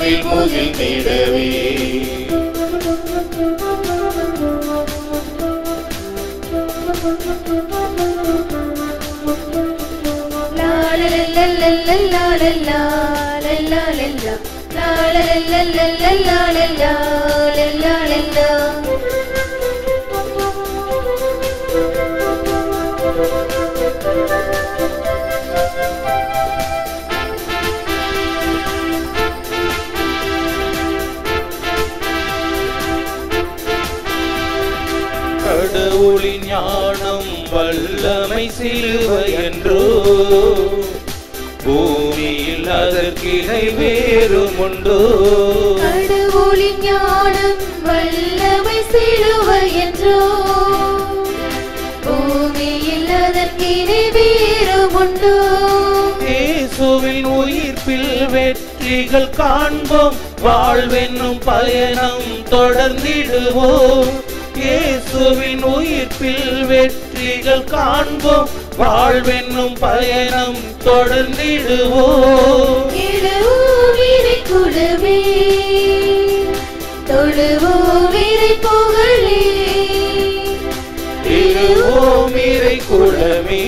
நம்மை முகிழ்ந்திடவே கடவுளின் ஞானம் வல்லமை சிலுவை என்றோ பூமியில் அதற்கிணை வேறும் உண்டோ கடவுளின் ஞானம் வல்லமை சிலுவை என்றோ பூமியில் அதற்கினை வீரமுண்டோ இயேசுவின் உயிர்ப்பில் வெற்றிகள் காண்போம் வாழ்வென்னும் பயணம் தொடர்ந்திடுவோம் இயேசுவின் உயிர்ப்பில் வெற்றிகள் காண்போம் வாழ்வென்னும் பயணம் தொடர்ந்திடுவோம் எழுவீரை குழுவே தொழுவோவீரை புகழே திருவோம் இறை குலமே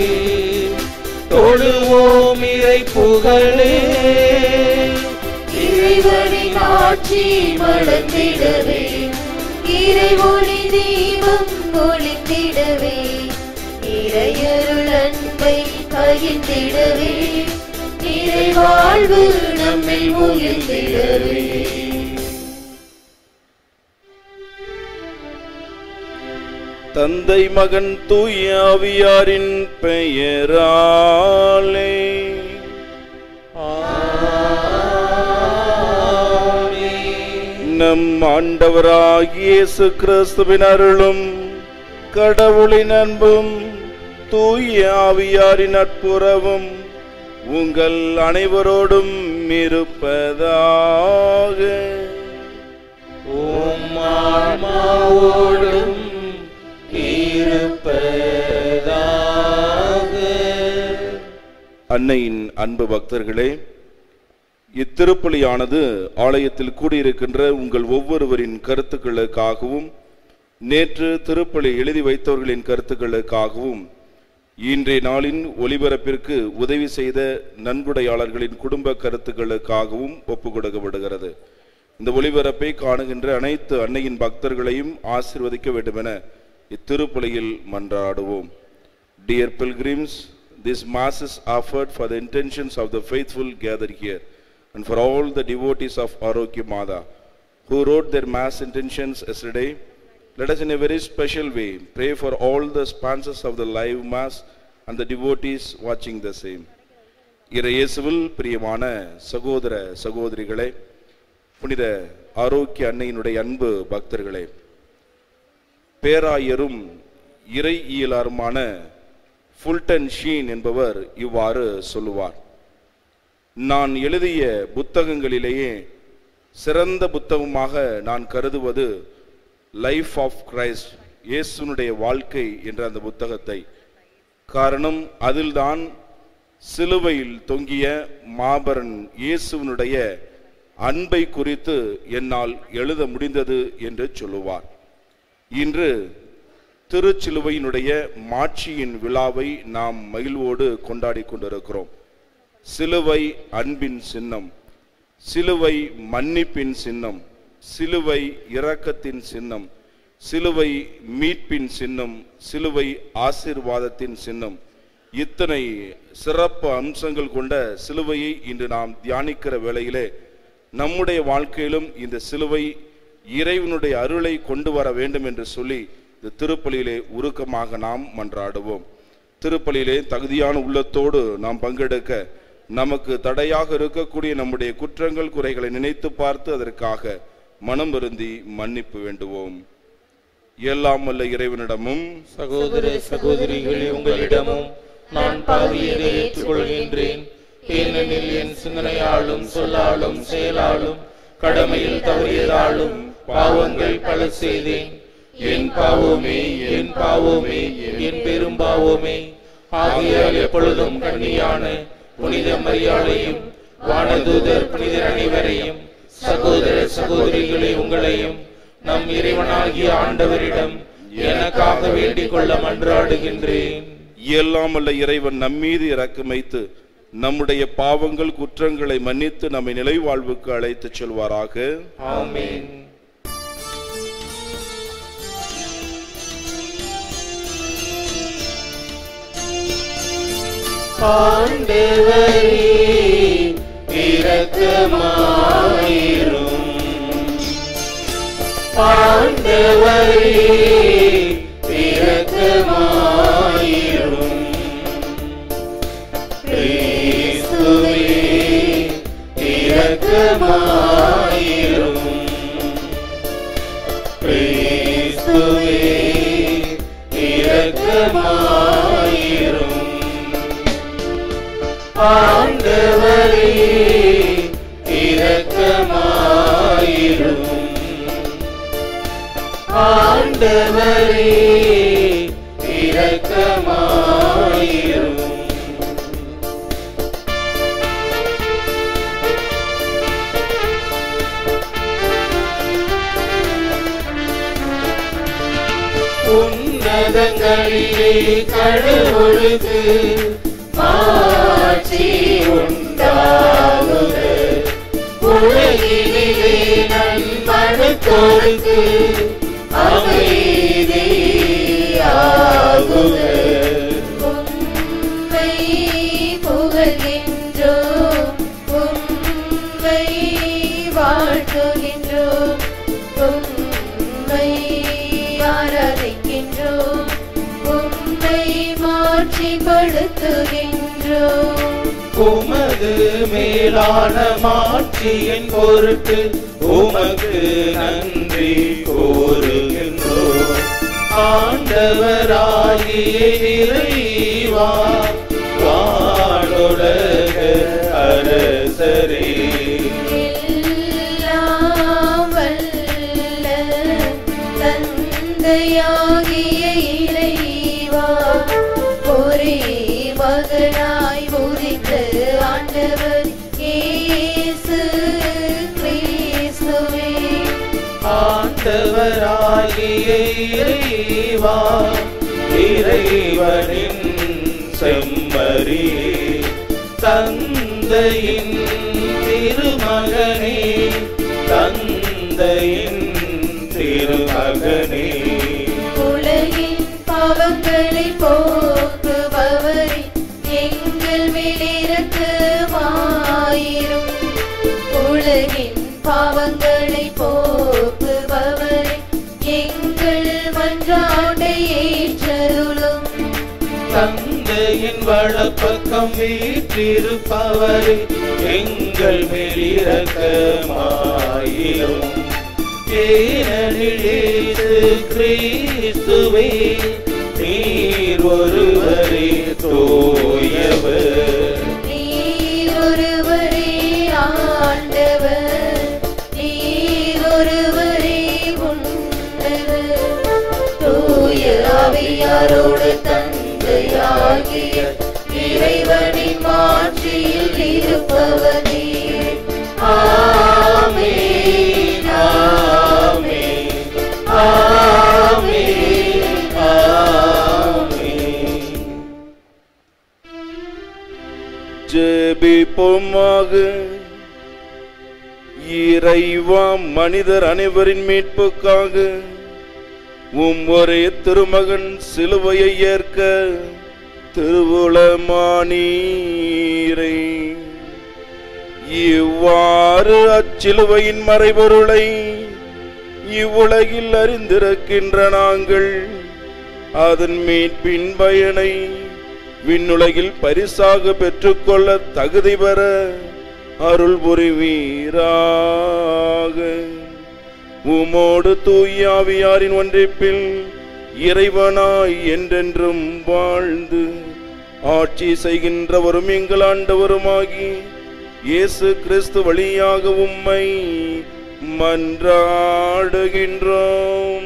தொழுவோம் இறை புகழே இறைவனின் ஆட்சி வளர்ந்திடவே இறைவொளி தீபம் ஒளிந்திடவே இறையருள் அன்பை பகிர்ந்திடவே இறைவாழ்வு நம்மை முகிழ்ந்திடவே தந்தை மகன் தூய ஆவியாரின் பெயராலே நம் ஆண்டவராகிய இயேசு கிறிஸ்துவின் அருளும் கடவுளின் அன்பும் தூய ஆவியாரின் நட்புறவும் உங்கள் அனைவரோடும் இருப்பதாக உம் ஆன்மாவோடும் இருப்பதாக அன்னையின் அன்பு பக்தர்களே இத்திருப்பலியானது ஆலயத்தில் கூடியிருக்கின்ற உங்கள் ஒவ்வொருவரின் கருத்துக்களுக்காகவும் நேற்று திருப்பலி எழுதி வைத்தவர்களின் கருத்துக்களுக்காகவும் இன்றைய நாளின் ஒளிபரப்பிற்கு உதவி செய்த நன்கொடையாளர்களின் குடும்ப கருத்துக்களுக்காகவும் ஒப்புக் கொடுக்கப்படுகிறது இந்த ஒளிபரப்பை காணுகின்ற அனைத்து அன்னையின் பக்தர்களையும் ஆசீர்வதிக்க வேண்டுமென இத்திருப்பலியில் மன்றாடுவோம் Dear pilgrims, this Mass is offered for the intentions of the faithful gathered here and for all the devotees of Arokya Mada who wrote their Mass intentions yesterday. Let us in a very special way pray for all the sponsors of the live Mass and the devotees watching the same. இறையேசுவில் பிரியமான சகோதர சகோதரிகளே புனித ஆரோக்கிய அன்னையினுடைய அன்பு பக்தர்களே பேராயரும் இறை இயலாருமான ஃபுல்டன் ஷீன் என்பவர் இவ்வாறு சொல்லுவார் நான் எழுதிய புத்தகங்களிலேயே சிறந்த புத்தகமாக நான் கருதுவது லைஃப் ஆஃப் கிரைஸ்ட் இயேசுனுடைய வாழ்க்கை என்ற அந்த புத்தகத்தை காரணம் அதில்தான் சிலுவையில் தொங்கிய மாபரன் இயேசுவினுடைய அன்பை குறித்து என்னால் எழுத முடிந்தது என்று சொல்லுவார் இன்று திருச்சிலுவையினுடைய மாட்சியின் விழாவை நாம் மகிழ்வோடு கொண்டாடி கொண்டிருக்கிறோம் சிலுவை அன்பின் சின்னம் சிலுவை மன்னிப்பின் சின்னம் சிலுவை இரக்கத்தின் சின்னம் சிலுவை மீட்பின் சின்னம் சிலுவை ஆசீர்வாதத்தின் சின்னம் இத்தனை சிறப்பு அம்சங்கள் கொண்ட சிலுவையை இன்று நாம் தியானிக்கிற வேளையிலே நம்முடைய வாழ்க்கையிலும் இந்த சிலுவை இறைவனுடைய அருளை கொண்டு வர வேண்டும் என்று சொல்லி இந்த திருப்பலியிலே உருக்கமாக நாம் மன்றாடுவோம் திருப்பலியிலே தகுதியான உள்ளத்தோடு நாம் பங்கெடுக்க நமக்கு தடையாக இருக்கக்கூடிய நம்முடைய குற்றங்கள் குறைகளை நினைத்து பார்த்து அதற்காக மனம் வருந்தி மன்னிப்பு வேண்டுவோம் எல்லாம் வல்ல இறைவனிடமும் சகோதர சகோதரிகளே உங்களிடமும் நான் பாவியதை ஏற்றுக்கொள்கின்றேன் ஏனெனில் என் சிந்தனையாலும் சொல்லாலும் செயலாலும் கடமையில் தவறியதாலும் பாவங்கள் பல செய்தேன் என் பாவமே என் பாவமே என் பெரும் பாவமே ஆகையால் எப்பொழுதும் கண்ணியான புனித மரியாதையும் வானதூதர் புனிதர் அனைவரையும் சகோதர சகோதரிகளை உங்களையும் நம் இறைவனாகிய ஆண்டவரிடம் எனக்காக வேண்டிக் கொள்ள மன்றாடுகின்றேன் எல்லாம் அல்ல இறைவன் நம்மீது இறக்கமைத்து நம்முடைய பாவங்கள் குற்றங்களை மன்னித்து நம்மை நிலை வாழ்வுக்கு அழைத்துச் செல்வாராக ஆமென் ஆண்டவரே இரக்கமாயிரும் ஆண்டவரே இரக்கமாயிரும் கிறிஸ்துவே இரக்கமாயிரும் கிறிஸ்துவே இரக்கமாயிரும் ஆண்டவரே இரக்கமாயிரும் ஆண்டவரே இரக்கமாயிரும் உன்னதங்களிலே கடவுளுக்கு மாட்சி உண்டாகுக உலகினிலே நன்மனத்தோருக்கு அமைதியாகுக உம்மை புகழ்கின்றோம் உம்மை வாழ்த்துகின்றோம் உம்மை ஆராதிக்கின்றோம் உம்மை மாட்சிப்படுத்துகின்றோம் உமது மேலான மாட்சியின் பொருட்டு உமக்கு நன்றி கூறுகின்றோம் ஆண்டவராகிய இறைவா வானுலக அரசரே எல்லாம் வல்ல தந்தையாகிய இறைவா ஒரே மகனாய் உதித்த ஆண்டவர் இயேசு கிறிஸ்துவே ஆண்டவராகிய இறைவா இறைவனின் செம்மறி தந்தையின் திருமகனே தந்தையின் திருமகனே உலகின் பாவங்களை போக்குபவரே எங்கள் மேலிரக்கமாயிரும் உலகின் பாவங்களை போக்குபவரே எங்கள் மன்றாட்டை ஏற்றருளும் தந்தையின் வலப்பக்கம் வீற்றிருப்பவரே எங்கள் மேலிரக்கமாயிரும் ஏனெனில் இயேசு கிறிஸ்துவே நீர் ஒருவரே தூயவர் நீர் ஒருவரே ஆண்டவர் நீர் ஒருவரே உன்னதர் தூய ஆவியாரோடு தந்தையாகிய இறைவனின் மாட்சியில் இருப்பவர் நீர் ஆமென் ஆமென் ஆமென் ஆமென் ஜெபிப்போமாக இறைவா மனிதர் அனைவரின் மீட்புக்காக உம் ஒரே திருமகன் சிலுவையை ஏற்க திருவுளமானீரை இவ்வாறு அச்சிலுவையின் மறைபொருளை இவ்வுலகில் அறிந்திருக்கின்ற நாங்கள் அதன் மீட்பின் பயனை விண்ணுலகில் பரிசாக பெற்றுக்கொள்ள தகுதி பெற அருள் புரிவீராக உமோடு தூயாவியாரின் ஒன்றிப்பில் இறைவனாய் என்றென்றும் வாழ்ந்து ஆட்சி செய்கின்றவரும் எங்கள் ஆண்டவருமாகி இயேசு கிறிஸ்து வழியாக உம்மை மன்றாடுகின்றோம்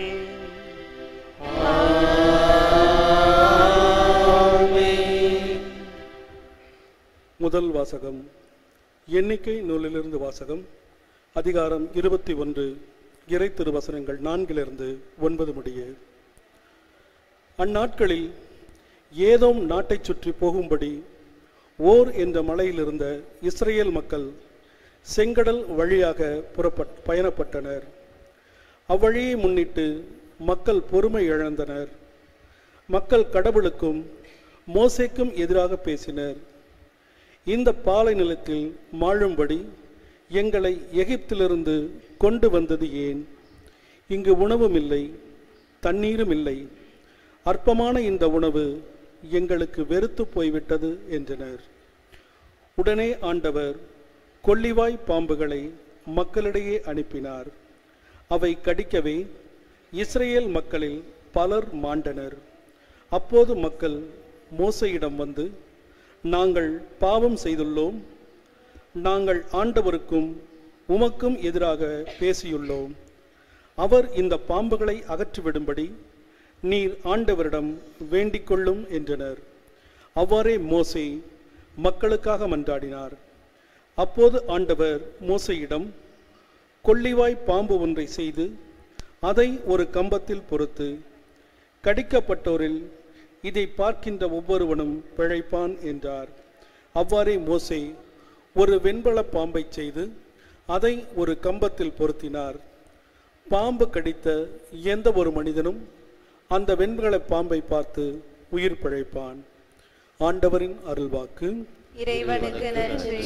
முதல் வாசகம் எண்ணிக்கை நூலிலிருந்து வாசகம் அதிகாரம் இருபத்தி ஒன்று இறை திருவசனங்கள் நான்கிலிருந்து ஒன்பது முடிய அந்நாட்களில் ஏதோம் நாட்டைச் சுற்றி போகும்படி ஓர் என்ற மலையில் இருந்த இஸ்ரேல் மக்கள் செங்கடல் வழியாக புறப்பட் பயணப்பட்டனர் அவ்வழியை முன்னிட்டு மக்கள் பொறுமை இழந்தனர் மக்கள் கடவுளுக்கும் மோசேக்கும் எதிராக பேசினர் இந்த பாலை நிலத்தில் மாழும்படி எங்களை எகிப்திலிருந்து கொண்டு வந்தது ஏன் இங்கு உணவும் இல்லை தண்ணீரும் இல்லை அற்பமான இந்த உணவு எங்களுக்கு வெறுத்து போய்விட்டது என்றனர் உடனே ஆண்டவர் கொள்ளிவாய் பாம்புகளை மக்களிடையே அனுப்பினார் அவை கடிக்கவே இஸ்ரேல் மக்களில் பலர் மாண்டனர் அப்போது மக்கள் மோசையிடம் வந்து நாங்கள் பாவம் செய்துள்ளோம் நாங்கள் ஆண்டவருக்கும் உமக்கும் எதிராக பேசியுள்ளோம் அவர் இந்த பாம்புகளை அகற்றிவிடும்படி நீர் ஆண்டவரிடம் வேண்டிக் கொள்ளும் என்றனர் அவ்வாறே மோசே மக்களுக்காக மன்றாடினார் அப்போது ஆண்டவர் மோசையிடம் கொள்ளிவாய் பாம்பு ஒன்றை செய்து அதை ஒரு கம்பத்தில் பொறுத்து கடிக்கப்பட்டோரில் இதை பார்க்கின்ற ஒவ்வொருவனும் பிழைப்பான் என்றார் அவ்வாறே மோசே ஒரு வெண்பல பாம்பை செய்து அதை ஒரு கம்பத்தில் பொருத்தினார் பாம்பு கடித்த எந்த ஒரு மனிதனும் அந்த வெண்கல பாம்பை பார்த்து உயிர் பிழைப்பான் ஆண்டவரின் அருள்வாக்கு இறைவனுக்கு நன்றி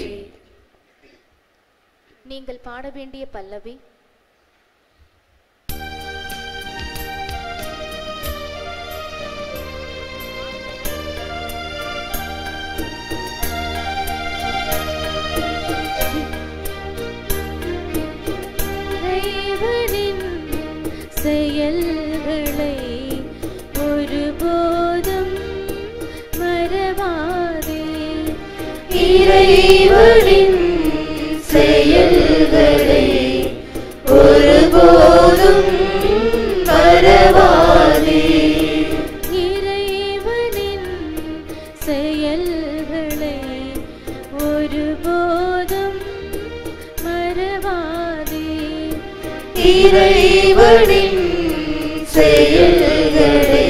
நீங்கள் பாட வேண்டிய பல்லவி இறைவனின் செயல்களை ஒருபோதும் மறவாதே இறைவனின் செயல்களை ஒருபோதும் மறவாதே இறைவனின் செயல்களை ஒருபோதும் மறவாதே இறைவனின் செயல்களை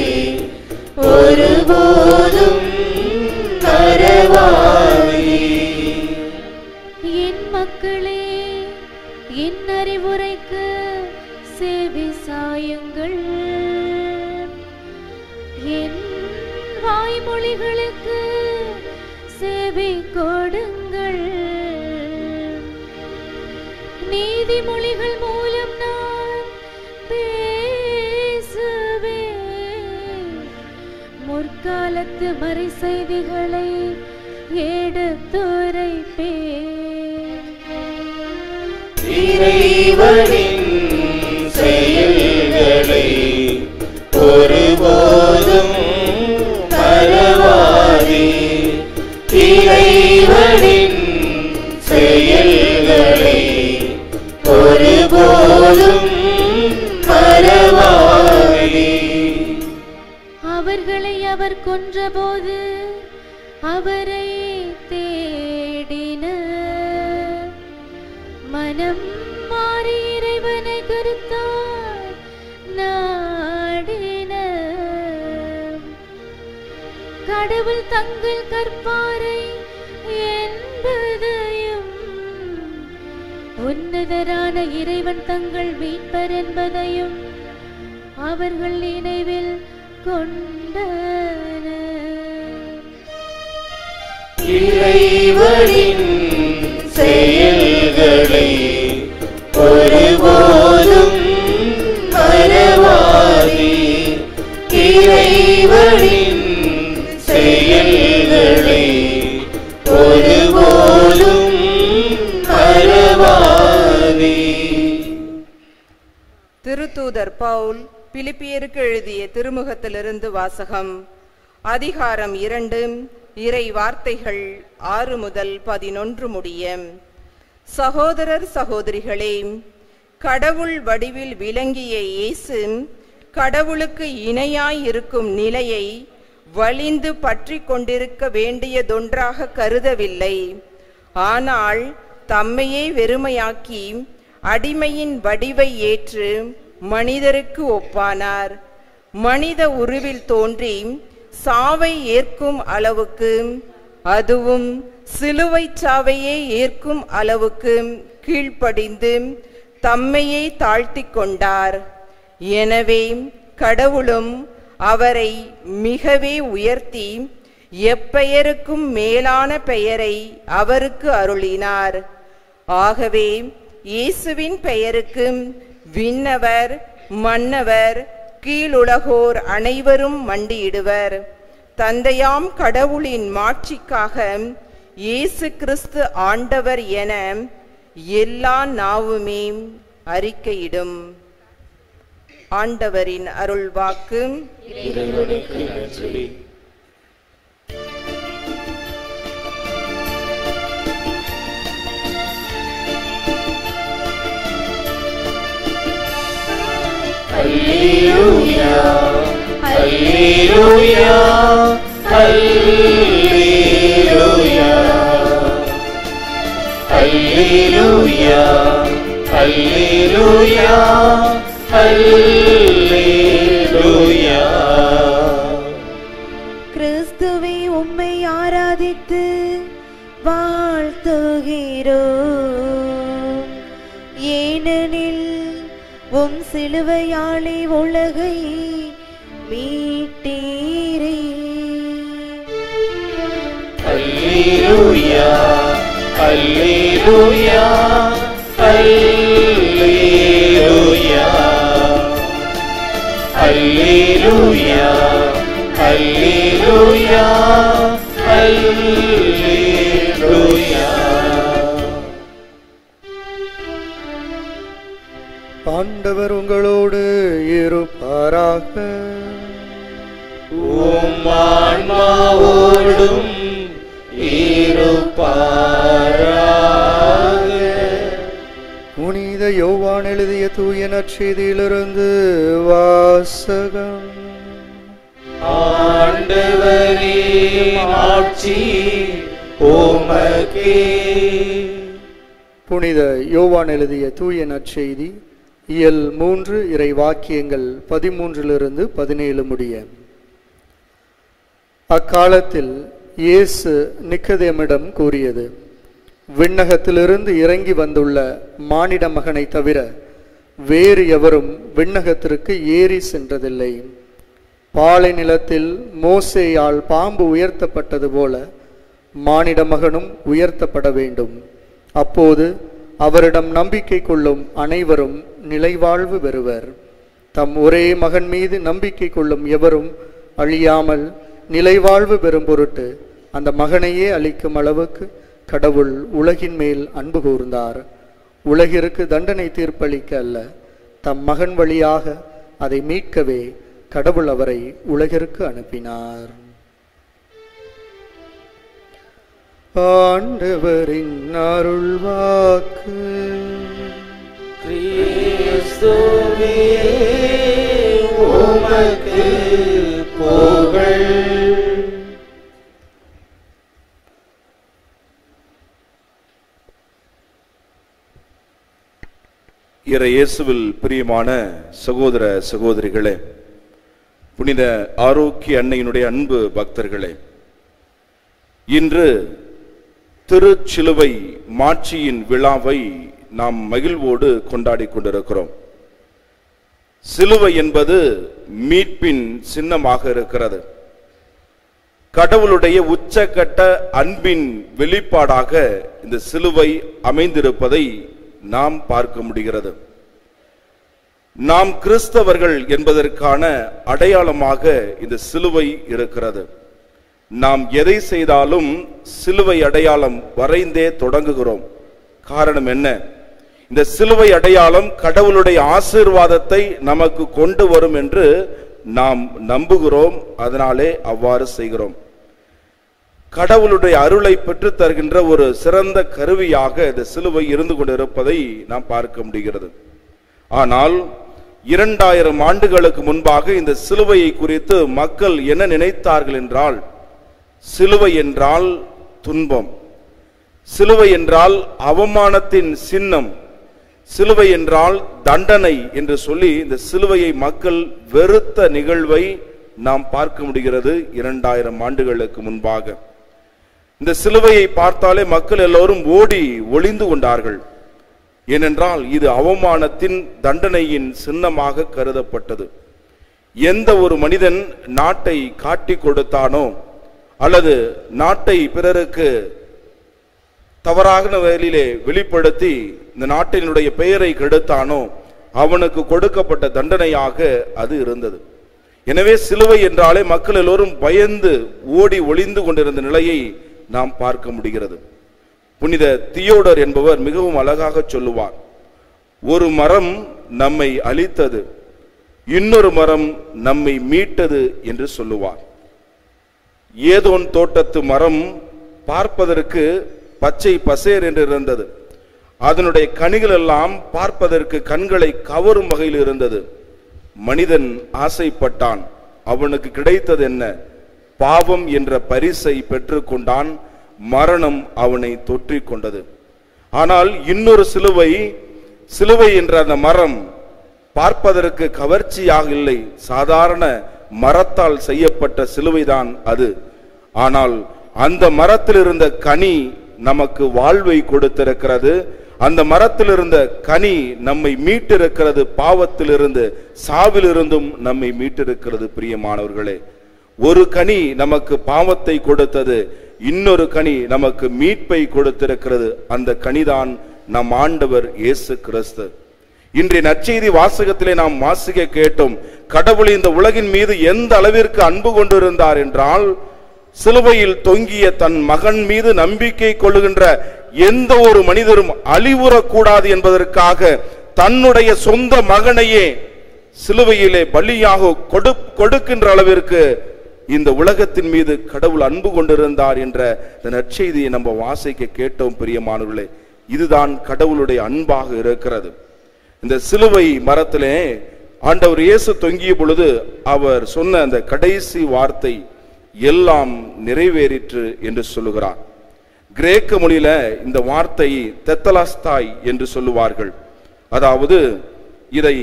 ஒருபோதும் மறவாதே என் மக்களே என் அறிவுரைக்கு செவி சாயுங்கள் என் வாய்மொழிகளுக்கு செவி கொடுங்கள் நீதிமொழிகள் மூலம் நான் பேசுவேன் முற்காலத்து மறை செய்திகளை எடுத்துரைப்பேன் இறைவனின் செயல்களை ஒருபோதும் மறவாதே இறைவனின் செயல்களை ஒருபோதும் மறவாதே அவர்களை அவர் கொன்றபோது அவரை தேடின மனம் மாறி இறைவனை கருத்தார் நாடின கடவுள் தங்கள் கற்பாரை என்பதையும் உன்னதரான இறைவன் தங்கள் மீட்பர் என்பதையும் அவர்கள் நினைவில் கொண்டனர் இறைவனின் செயல்களை ஒருபோதும் மறவாதே இறைவனின் செயல்களை ஒருபோதும் மறவாதே திருத்தூதர் பவுல் பிலிப்பியருக்கு எழுதிய திருமுகத்திலிருந்து வாசகம் அதிகாரம் இரண்டு இறை வார்த்தைகள் ஆறு முதல் பதினொன்று முடிய சகோதரர் சகோதரிகளே கடவுள் வடிவில் விளங்கிய இயேசு கடவுளுக்கு இணையாய் இருக்கும் நிலையை வலிந்து பற்றி கொண்டிருக்க வேண்டியதொன்றாக கருதவில்லை ஆனால் தம்மையே வெறுமையாக்கி அடிமையின் வடிவை ஏற்று மனிதருக்கு ஒப்பானார் மனித உருவில் தோன்றி சாவை ஏற்கும் அளவுக்கு அதுவும் சிலுவைச் சாவையே ஏற்கும் அளவுக்கு கீழ்ப்படிந்து தம்மையே தாழ்த்திக் கொண்டார் எனவே கடவுளும் அவரை மிகவே உயர்த்தி எப்பெயருக்கும் மேலான பெயரை அவருக்கு அருளினார் ஆகவே இயேசுவின் பெயருக்கு விண்ணவர் மன்னவர் கீழுலகோர் அனைவரும் மண்டியிடுவர் தந்தையாம் கடவுளின் மாட்சிக்காக இயேசு கிறிஸ்து ஆண்டவர் என எல்லா நாவுமே அறிக்கையிடும் ஆண்டவரின் அருள்வாக்கு இறைவனுக்கு நன்றி Alleluia, Alleluia, Alleluia, Alleluia, Alleluia, Alleluia. கிறிஸ்துவை உம்மை ஆராதித்து வாழ்த்துகிறோம் ஏனெனில் உம் சிலுவையாளி உலகை மீட்டீரே Alleluia, Alleluia, Alleluia. Alleluia, Alleluia, Alleluia. ஆண்டவர் உங்களோடு இருப்பாராக உம் ஆன்மாவோடும் இருப்பாராக புனித யோவான் எழுதிய தூய நற்செய்தியிலிருந்து வாசகம் ஆண்டவரே ஆட்சி உமக்கே புனித யோவான் எழுதிய தூய நற்செய்தி இயல் மூன்று இறை வாக்கியங்கள் பதிமூன்றிலிருந்து பதினேழு முடிய அக்காலத்தில் இயேசு நிக்கதேமிடம் கூறியது விண்ணகத்திலிருந்து இறங்கி வந்துள்ள மானிட மகனை தவிர வேறு எவரும் விண்ணகத்திற்கு ஏறி சென்றதில்லை பாலை நிலத்தில் மோசேயால் பாம்பு உயர்த்தப்பட்டது போல மானிட மகனும் உயர்த்தப்பட வேண்டும் அப்போது அவரிடம் நம்பிக்கை கொள்ளும் அனைவரும் நிலைவாழ்வு பெறுவர் தம் ஒரே மகன் மீது நம்பிக்கை கொள்ளும் எவரும் அழியாமல் நிலைவாழ்வு பெறும் பொருட்டு அந்த மகனையே அளிக்கும் அளவுக்கு கடவுள் உலகின் மேல் அன்பு கூர்ந்தார் உலகிற்கு தண்டனை தீர்ப்பளிக்க அல்ல தம் மகன் வழியாக அதை மீட்கவே கடவுள் அவரை உலகிற்கு அனுப்பினார் ஆண்டவரின் அருள்வாக்கு கிறிஸ்துவே உமக்கு புகழ் இறை இயேசுவில் பிரியமான சகோதர சகோதரிகளே புனித ஆரோக்கிய அன்னையினுடைய அன்பு பக்தர்களே இன்று திருச்சிலுவை மாட்சியின் விழாவை நாம் மகிழ்வோடு கொண்டாடி கொண்டிருக்கிறோம் சிலுவை என்பது மீட்பின் சின்னமாக இருக்கிறது கடவுளுடைய உச்சக்கட்ட அன்பின் வெளிப்பாடாக இந்த சிலுவை அமைந்திருப்பதை நாம் பார்க்க முடிகிறது நாம் கிறிஸ்தவர்கள் என்பதற்கான அடையாளமாக இந்த சிலுவை இருக்கிறது நாம் எதை செய்தாலும் சிலுவை அடையாளம் வரைந்தே தொடங்குகிறோம் காரணம் என்ன இந்த சிலுவை அடையாளம் கடவுளுடைய ஆசீர்வாதத்தை நமக்கு கொண்டு வரும் என்று நாம் நம்புகிறோம் அதனாலே அவ்வாறு செய்கிறோம் கடவுளுடைய அருளை பெற்றுத் தருகின்ற ஒரு சிறந்த கருவியாக இந்த சிலுவை இருந்து கொண்டிருப்பதை நாம் பார்க்க முடிகிறது ஆனால் இரண்டாயிரம் ஆண்டுகளுக்கு முன்பாக இந்த சிலுவையை குறித்து மக்கள் என்ன நினைத்தார்கள் என்றால் சிலுவை என்றால் துன்பம் சிலுவை என்றால் அவமானத்தின் சின்னம் சிலுவை என்றால் தண்டனை என்று சொல்லி இந்த சிலுவையை மக்கள் வெறுத்த நிகழ்வை நாம் பார்க்க முடிகிறது இரண்டாயிரம் ஆண்டுகளுக்கு முன்பாக இந்த சிலுவையை பார்த்தாலே மக்கள் எல்லோரும் ஓடி ஒளிந்து கொண்டார்கள் ஏனென்றால் இது அவமானத்தின் தண்டனையின் சின்னமாக கருதப்பட்டது எந்த ஒரு மனிதன் நாட்டை காட்டி கொடுத்தானோ அல்லது நாட்டை பிறருக்கு தவறான வழியிலே வெளிப்படுத்தி இந்த நாட்டினுடைய பெயரை கெடுத்தானோ அவனுக்கு கொடுக்கப்பட்ட தண்டனையாக அது இருந்தது எனவே சிலுவை என்றாலே மக்கள் எல்லோரும் பயந்து ஓடி ஒளிந்து கொண்டிருந்த நிலையை நாம் பார்க்க முடிகிறது புனித தியோடர் என்பவர் மிகவும் அழகாக சொல்லுவார் ஒரு மரம் நம்மை அழித்தது இன்னொரு மரம் நம்மை மீட்டது என்று சொல்லுவார் ஏதோன் தோட்டத்து மரம் பார்ப்பதற்கு பச்சை பசேர் என்று இருந்தது அதனுடைய கனிகள் எல்லாம் பார்ப்பதற்கு கண்களை கவரும் வகையில் இருந்தது மனிதன் ஆசைப்பட்டான் அவனுக்கு கிடைத்தது என்ன பாவம் என்ற பரிசை பெற்றுக்கொண்டான் மரணம் அவனை தொற்றிக் கொண்டது ஆனால் இன்னொரு சிலுவை சிலுவை என்ற அந்த மரம் பார்ப்பதற்கு கவர்ச்சியாக இல்லை சாதாரண மரத்தால் செய்யப்பட்ட சிலுவைதான் அது ஆனால் அந்த மரத்தில் இருந்த கனி நமக்கு வாழ்வை கொடுத்திருக்கிறது அந்த மரத்தில் இருந்த கனி நம்மை மீட்டிருக்கிறது பாவத்திலிருந்து சாவிலிருந்தும் நம்மை மீட்டிருக்கிறது பிரியமானவர்களே ஒரு கனி நமக்கு பாவத்தை கொடுத்தது இன்னொரு கனி நமக்கு மீட்பை கொடுத்திருக்கிறது அந்த கனிதான் நம் ஆண்டவர் இயேசு கிறிஸ்து இன்றைய நற்செய்தி வாசகத்திலே நாம் வாசிக்க கேட்டோம் கடவுள் இந்த உலகின் மீது எந்த அளவிற்கு அன்பு கொண்டிருந்தார் என்றால் சிலுவையில் தொங்கிய தன் மகன் மீது நம்பிக்கை கொள்ளுகின்ற எந்த ஒரு மனிதரும் அழிவுறக்கூடாது என்பதற்காக தன்னுடைய சொந்த மகனையே சிலுவையிலே பலியாக கொடு கொடுக்கின்ற அளவிற்கு இந்த உலகத்தின் மீது கடவுள் அன்பு கொண்டிருந்தார் என்ற இந்த நற்செய்தியை நம்ம வாசிக்க கேட்டோம் பிரியமானவர்களே இதுதான் கடவுளுடைய அன்பாக இருக்கிறது இந்த சிலுவை மரத்திலே ஆண்டவர் இயேசு தொங்கிய பொழுது அவர் சொன்ன அந்த கடைசி வார்த்தை எல்லாம் நிறைவேறிற்று என்று சொல்லுகிறார் கிரேக்க மொழியில இந்த வார்த்தை தெத்தலாஸ்தாய் என்று சொல்லுவார்கள் அதாவது இதை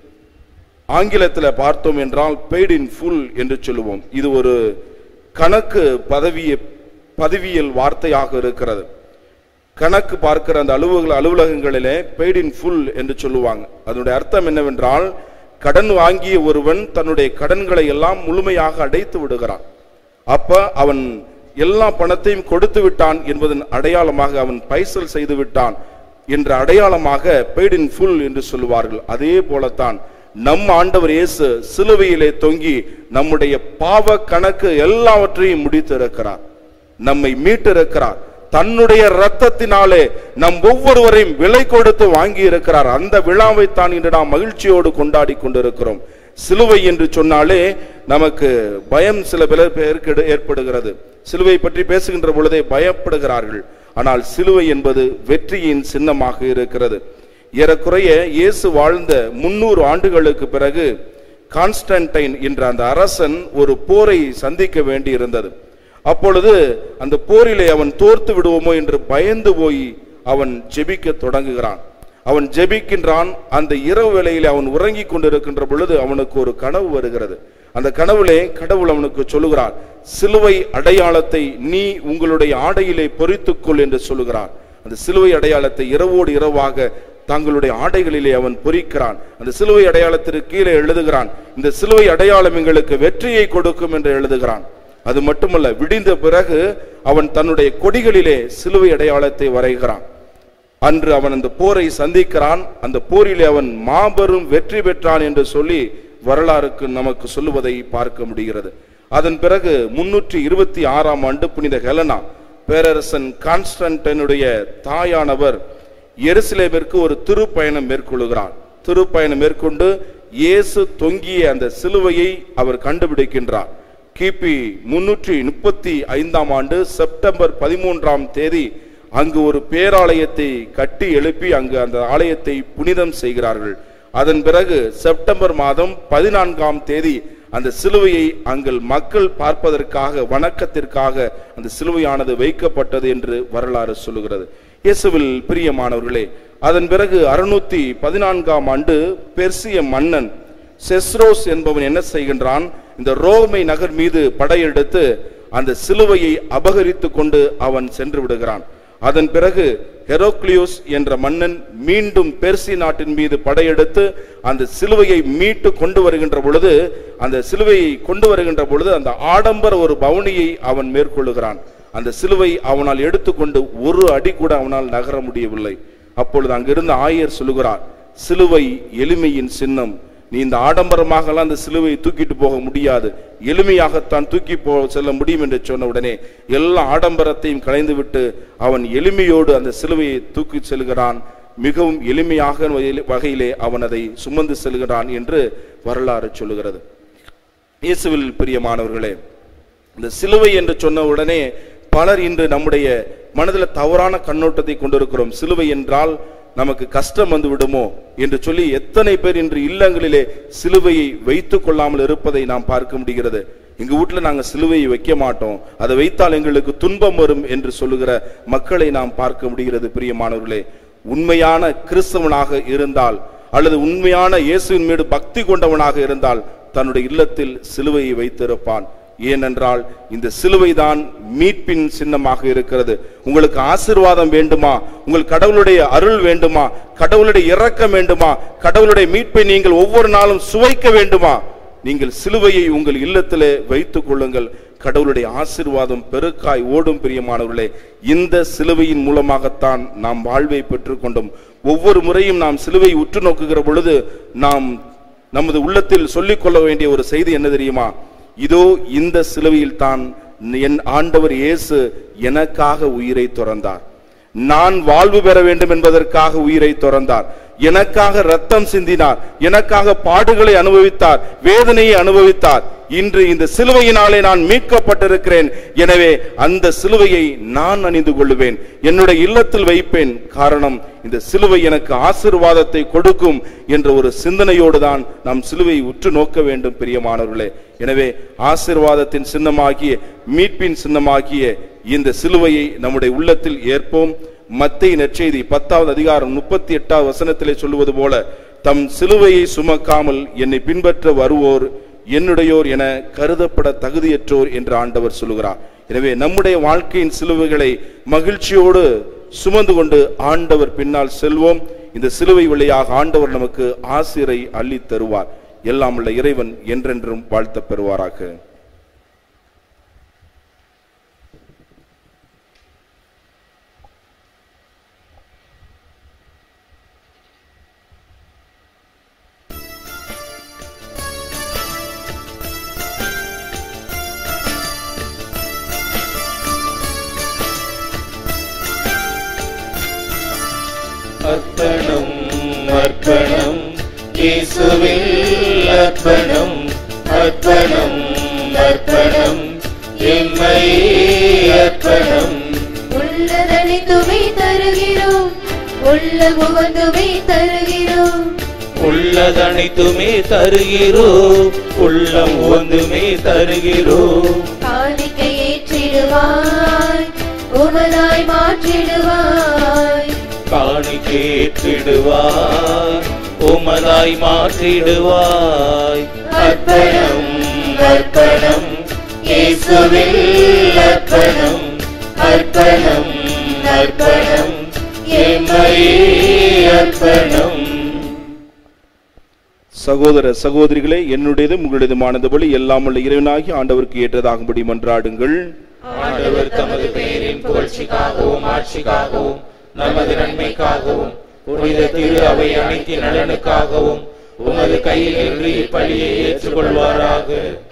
ஆங்கிலத்தில் பார்த்தோம் என்றால் பெய்ட் இன் ஃபுல் என்று சொல்லுவோம் இது ஒரு கணக்கு பதவிய பதவியல் வார்த்தையாக இருக்கிறது கணக்கு பார்க்கிற அந்த அலுவலக அலுவலகங்களிலே பெய்ட் இன் ஃபுல் என்று சொல்லுவாங்க அதனுடைய அர்த்தம் என்னவென்றால் கடன் வாங்கிய ஒருவன் தன்னுடைய கடன்களை எல்லாம் முழுமையாக அடைத்து விடுகிறான் அப்ப அவன் எல்லா பணத்தையும் கொடுத்து விட்டான் என்பதன் அடையாளமாக அவன் பைசல் செய்து விட்டான் என்ற அடையாளமாக பெய்ட் இன் ஃபுல் என்று சொல்லுவார்கள் அதே போலத்தான் நம் ஆண்டவர் இயேசு சிலுவையிலே தொங்கி நம்முடைய பாவ கணக்கு எல்லாவற்றையும் முடித்திருக்கிறார் நம்மை மீட்டிருக்கிறார் தன்னுடைய இரத்தத்தினாலே நம் ஒவ்வொருவரையும் விலை கொடுத்து வாங்கி இருக்கிறார் அந்த விழாவை தான் இன்று நாம் மகிழ்ச்சியோடு கொண்டாடி கொண்டிருக்கிறோம் சிலுவை என்று சொன்னாலே நமக்கு பயம் சில பேர் பேருக்கு எடு- ஏற்படுகிறது சிலுவை பற்றி பேசுகின்ற பொழுதே பயப்படுகிறார்கள் ஆனால் சிலுவை என்பது வெற்றியின் சின்னமாக இருக்கிறது ஏறக்குறைய இயேசு வாழ்ந்த முன்னூறு ஆண்டுகளுக்கு பிறகு கான்ஸ்டன்டைன் என்ற அந்த அரசன் ஒரு போரை சந்திக்க வேண்டி இருந்தது அப்பொழுது அந்த போரிலே அவன் தோர்த்து விடுவோமோ என்று பயந்து போய் அவன் ஜெபிக்க தொடங்குகிறான் அவன் ஜெபிக்கின்றான் அந்த இரவு வேளையிலே அவன் உறங்கிக் கொண்டிருக்கின்ற பொழுது அவனுக்கு ஒரு கனவு வருகிறது அந்த கனவுலே கடவுள் அவனுக்கு சொல்லுகிறார் சிலுவை அடையாளத்தை நீ உங்களுடைய ஆடையிலே பொறித்துக்கொள் என்று சொல்லுகிறார் அந்த சிலுவை அடையாளத்தை இரவோடு இரவாக தங்களுடைய ஆடைகளிலே அவன் பொறிக்கிறான் அந்த சிலுவை அடையாளத்திற்கு கீழே எழுதுகிறான் இந்த சிலுவை அடையாளம் எங்களுக்கு வெற்றியை கொடுக்கும் என்று எழுதுகிறான் அது மட்டுமல்ல விடிந்த பிறகு அவன் தன்னுடைய கொடிகளிலே சிலுவை அடையாளத்தை வரைகிறான் அன்று அவன் அந்த போரை சந்திக்கிறான் அந்த போரிலே அவன் மாபெரும் வெற்றி பெற்றான் என்று சொல்லி வரலாறுக்கு நமக்கு சொல்லுவதை பார்க்க முடிகிறது அதன் பிறகு முன்னூற்றி இருபத்தி ஆறாம் ஆண்டு புனித ஹெலனா பேரரசன் கான்ஸ்டன்டனுடைய தாயானவர் எருசலேமிற்கு ஒரு திருப்பயணம் மேற்கொள்கிறார் திருப்பயணம் மேற்கொண்டு இயேசு தொங்கிய அந்த சிலுவையை அவர் கண்டுபிடிக்கின்றார் கிபி முன்னூற்றி முப்பத்தி ஐந்தாம் ஆண்டு செப்டம்பர் பதிமூன்றாம் தேதி அங்கு ஒரு பேராலயத்தை கட்டி எழுப்பி அங்கு அந்த ஆலயத்தை புனிதம் செய்கிறார்கள் அதன் பிறகு செப்டம்பர் மாதம் பதினான்காம் தேதி அந்த சிலுவையை அங்கள் மக்கள் பார்ப்பதற்காக வணக்கத்திற்காக அந்த சிலுவையானது வைக்கப்பட்டது என்று வரலாறு சொல்லுகிறது இயேசுவில் பிரியமானவர்களே அதன் பிறகு அறுநூத்தி பதினான்காம் ஆண்டு பெர்சிய மன்னன் செஸ்ரோஸ் என்பவன் என்ன செய்கின்றான் இந்த ரோமை நகர் மீது படையெடுத்து அந்த சிலுவையை அபகரித்து கொண்டு அவன் சென்று விடுகிறான் அதன் பிறகு ஹெரோக்ளியோஸ் என்ற மன்னன் மீண்டும் பெர்சி நாட்டின் மீது படையெடுத்து அந்த சிலுவையை மீட்டு கொண்டு வருகின்ற பொழுது அந்த சிலுவையை கொண்டு வருகின்ற பொழுது அந்த ஆடம்பர ஒரு பவுனியை அவன் மேற்கொள்ளுகிறான் அந்த சிலுவை அவனால் எடுத்துக்கொண்டு ஒரு அடி கூட அவனால் நகர முடியவில்லை அப்பொழுது அங்கிருந்த ஆயர் சொல்லுகிறார் சிலுவை எளிமையின் சின்னம் நீ இந்த ஆடம்பரமாகலாம் அந்த சிலுவையை தூக்கிட்டு போக முடியாது எளிமையாகத்தான் தூக்கி போ செல்ல முடியும் என்று சொன்ன உடனே எல்லா ஆடம்பரத்தையும் களைந்து விட்டு அவன் எளிமையோடு அந்த சிலுவையை தூக்கி செல்கிறான் மிகவும் எளிமையாக வகையிலே அவன் அதை சுமந்து செல்கிறான் என்று வரலாறு சொல்லுகிறது இயேசுவில் பிரியமானவர்களே இந்த சிலுவை என்று சொன்ன உடனே பலர் இன்று நம்முடைய மனதில் தவறான கண்ணோட்டத்தை கொண்டிருக்கிறோம் சிலுவை என்றால் நமக்கு கஷ்டம் வந்து விடுமோ என்று சொல்லி எத்தனை பேர் இன்று இல்லங்களிலே சிலுவையை வைத்துக் கொள்ளாமல் இருப்பதை நாம் பார்க்க முடிகிறது எங்க வீட்டுல நாங்க சிலுவையை வைக்க மாட்டோம் அதை வைத்தால் எங்களுக்கு துன்பம் வரும் என்று சொல்லுகிற மக்களை நாம் பார்க்க முடிகிறது பிரியமானவர்களே உண்மையான கிறிஸ்தவனாக இருந்தால் அல்லது உண்மையான இயேசுவின் மீது பக்தி கொண்டவனாக இருந்தால் தன்னுடைய இல்லத்தில் சிலுவையை வைத்திருப்பான் ஏனென்றால் இந்த சிலுவைதான் மீட்பின் சின்னமாக இருக்கிறது உங்களுக்கு ஆசிர்வாதம் வேண்டுமா உங்கள் கடவுளுடைய அருள் வேண்டுமா கடவுளுடைய இரக்கம் வேண்டுமா கடவுளுடைய மீட்பை நீங்கள் ஒவ்வொரு நாளும் சுவைக்க வேண்டுமா நீங்கள் சிலுவையை உங்கள் இல்லத்திலே வைத்துக் கொள்ளுங்கள் கடவுளுடைய ஆசிர்வாதம் பெருக்காய் ஓடும் பிரியமானவர்களே இந்த சிலுவையின் மூலமாகத்தான் நாம் வாழ்வை பெற்றுக்கொண்டோம் ஒவ்வொரு முறையும் நாம் சிலுவை உற்று நோக்குகிற பொழுது நாம் நமது உள்ளத்தில் சொல்லிக் கொள்ள வேண்டிய ஒரு செய்தி என்ன தெரியுமா இதோ இந்த சிலுவையில் தான் என் ஆண்டவர் இயேசு எனக்காக உயிரை துறந்தார் நான் வாழ்வு பெற வேண்டும் என்பதற்காக உயிரை துறந்தார் எனக்காக ரத்தம் சிந்தினார் எனக்காக பாடுகளை அனுபவித்தார் வேதனையை அனுபவித்தார் இன்று இந்த சிலுவையினாலே நான் மீட்கப்பட்டிருக்கிறேன் எனவே அந்த சிலுவையை நான் அணிந்து கொள்ளுவேன் என்னுடைய இல்லத்தில் வைப்பேன் காரணம் இந்த சிலுவை எனக்கு ஆசிர்வாதத்தை கொடுக்கும் என்ற ஒரு சிந்தனையோடு தான் நாம் சிலுவை உற்று நோக்க வேண்டும் பிரியமானவர்களே எனவே ஆசிர்வாதத்தின் சின்னமாகிய மீட்பின் சின்னமாகிய இந்த சிலுவையை நம்முடைய உள்ளத்தில் ஏற்போம் மத்திய நற்செய்தி பத்தாவது அதிகாரம் முப்பத்தி எட்டாவது வசனத்திலே சொல்லுவது போல தம் சிலுவையை சுமக்காமல் என்னை பின்பற்ற வருவோர் என்னுடையோர் என கருதப்பட தகுதியற்றோர் என்று ஆண்டவர் சொல்லுகிறார் எனவே நம்முடைய வாழ்க்கையின் சிலுவைகளை மகிழ்ச்சியோடு சுமந்து கொண்டு ஆண்டவர் பின்னால் செல்வோம் இந்த சிலுவை வழியாக ஆண்டவர் நமக்கு ஆசிரை அள்ளி தருவார் எல்லாம் உள்ள இறைவன் என்றென்றும் வாழ்த்த பெறுவாராக அர்ப்பணம் அர்ப்பணம் இயேசுவில் அர்ப்பணம் அர்ப்பணம் அர்ப்பணம் எம்மை அர்ப்பணம் உள்ளதனைத்துமே தருகிறோம் உள்ள முகந்துமே தருகிறோம் உள்ளதனைத்துமே தருகிறோம் உள்ளம் ஒன்றுமே தருகிறோம் காணிக்கை ஏற்றிடுவாய் உமதாய் மாற்றிடுவாய் காணிக்கேற்றிடுவாய் உமதாய் மாற்றிடுவாய் அர்ப்பணம் அர்ப்பணம் இயேசுவில் அர்ப்பணம் அர்ப்பணம் அர்ப்பணம் எம்மை அர்ப்பணம் சகோதர சகோதரிகளே என்னுடையதும் உங்களுடையதுமானதுபடி எல்லாம் உள்ள இறைவனாகி ஆண்டவருக்கு ஏற்றதாகும்படி மன்றாடுங்கள் ஆண்டவர் தமது பெயரின் புகழ்ச்சிக்காகவும் ஆட்சிக்காகவும் நமது நன்மைக்காகவும் புனித திரு அவை அனைத்தின் நலனுக்காகவும் உமது கையில் இன்று இப்பலியை ஏற்றுக்கொள்வாராக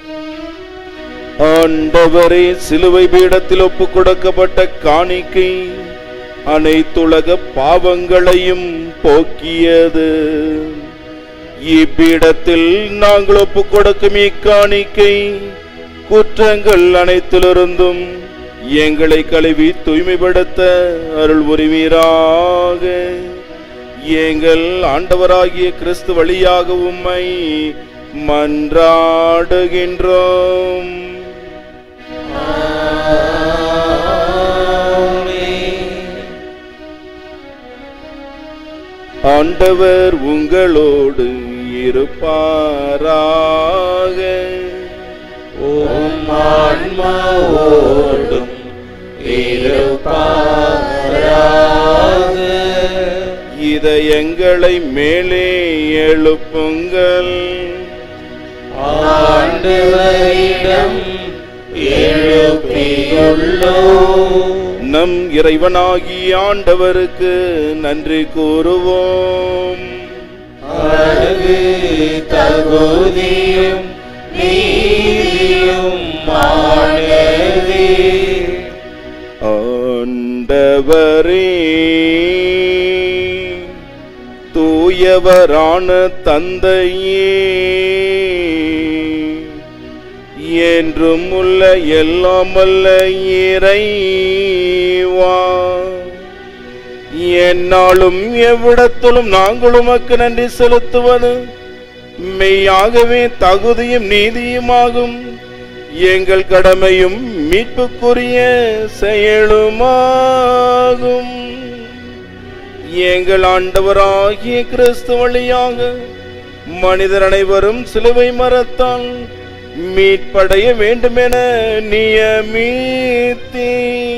ஆண்டவரே சிலுவை பீடத்தில் ஒப்பு கொடுக்கப்பட்ட காணிக்கை அனைத்துலக பாவங்களையும் போக்கியது இப்பீடத்தில் நாங்கள் ஒப்பு கொடுக்கும் இக்காணிக்கை குற்றங்கள் அனைத்திலிருந்தும் எங்களை கழுவி தூய்மைப்படுத்த அருள் புரிவீராக எங்கள் ஆண்டவராகிய கிறிஸ்து வழியாக உம்மை மன்றாடுகின்றோம் ஆண்டவர் உங்களோடு இருப்பாராக உம் ஆன்மாவோடும் இருப்பாராக இதயங்களை மேலே எழுப்புங்கள் ஆண்டவரிடம் எழுப்பியுள்ளோம் நம் இறைவனாகிய ஆண்டவருக்கு நன்றி கூறுவோம் அது தகுதியும் நீதியும் மாணவே ஆண்டவரே தூயவரான தந்தையே என்றும் உள்ள எல்லாம் வல்ல இறைவா என்னாலும் எவ்விடத்திலும் நாங்கள் உமக்கு நன்றி செலுத்துவது மெய்யாகவே தகுதியும் நீதியுமாகும் எங்கள் கடமையும் மீட்புக்குரிய செயலுமாகும் எங்கள் ஆண்டவராகிய கிறிஸ்து வழியாக மனிதர் அனைவரும் சிலுவை மரத்தால் மீட்படைய வேண்டுமென நியமித்தீ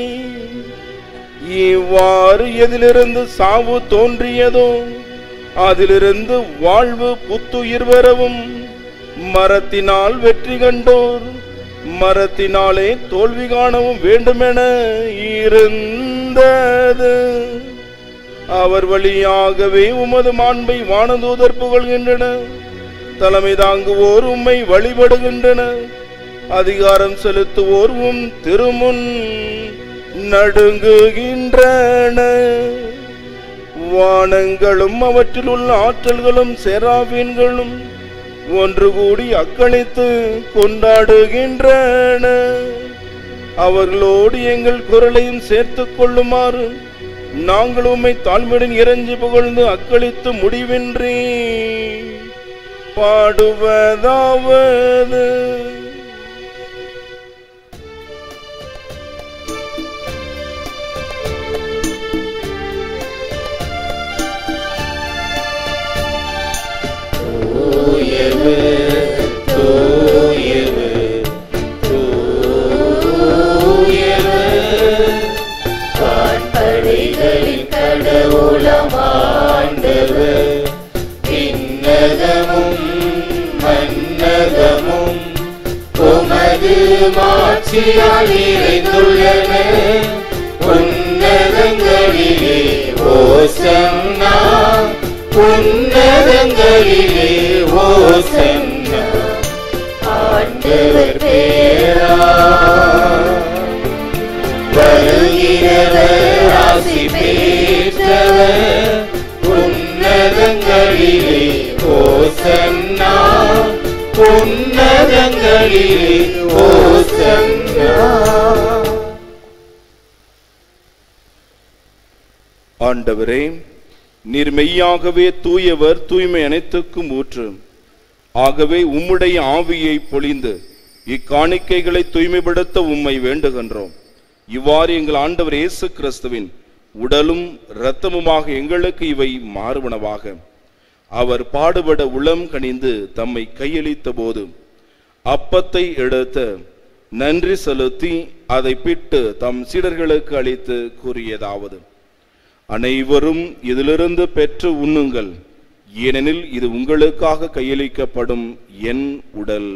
இவ்வாறு எதிலிருந்து சாவு தோன்றியதோ அதிலிருந்து வாழ்வு புத்துயிர் பெறவும் மரத்தினால் வெற்றி கண்டோர் மரத்தினாலே தோல்வி காணவும் வேண்டுமென இருந்தது அவர் வழியாகவே உமது மாண்பை வானதூதர் புகழ்கின்றன தலைமை தாங்குவோர் உம்மை வழிபடுகின்றன அதிகாரம் செலுத்துவோர் உம் திருமுன் நடுங்குகின்றன வானங்களும் அவற்றில் உள்ள ஆற்றல்களும் செராபீன்களும் ஒன்று கூடி அக்களித்து கொண்டாடுகின்றன அவர்களோடு எங்கள் குரலையும் சேர்த்துக் கொள்ளுமாறு நாங்கள் உம்மை தாழ்மையுடன் இறைஞ்சி புகழ்ந்து அக்களித்து முடிவின்றி பாடுவதாவது தூயவு தூயவு தூயவு வான்படைகளின் கடவுளம் ஆண்டவர் விண்ணகமும் மன்னகமும் உமது மாட்சியால் நிறைந்துள்ளன உன்னதங்களிலே ஓசன்னா உன்னதங்களிலே ஓசன்னா ஆண்டவர் பேரா வருகிறவர் ஆசி பெற்றவர் உன்னதங்களிலே ஓசன்னா உன்னதங்களிலே ஓசன்னா ஆண்டவரே நீர் மெய்யாகவே தூயவர் தூய்மை அனைத்துக்கும் ஊற்று ஆகவே உம்முடைய ஆவியை பொழிந்து இக்காணிக்கைகளை தூய்மைப்படுத்த உம்மை வேண்டுகின்றோம் இவ்வாறு எங்கள் ஆண்டவர் இயேசு கிறிஸ்துவின் உடலும் இரத்தமுமாக எங்களுக்கு இவை மாறுவனவாக அவர் பாடுபட உளம் கனிந்து தம்மை கையளித்த போது அப்பத்தை எடுத்து நன்றி செலுத்தி அதை பிட்டு தம் சீடர்களுக்கு அளித்து கூறியதாவது அனைவரும் இதிலிருந்து பெற்று உண்ணுங்கள் ஏனெனில் இது உங்களுக்காக கையளிக்கப்படும் என் உடல்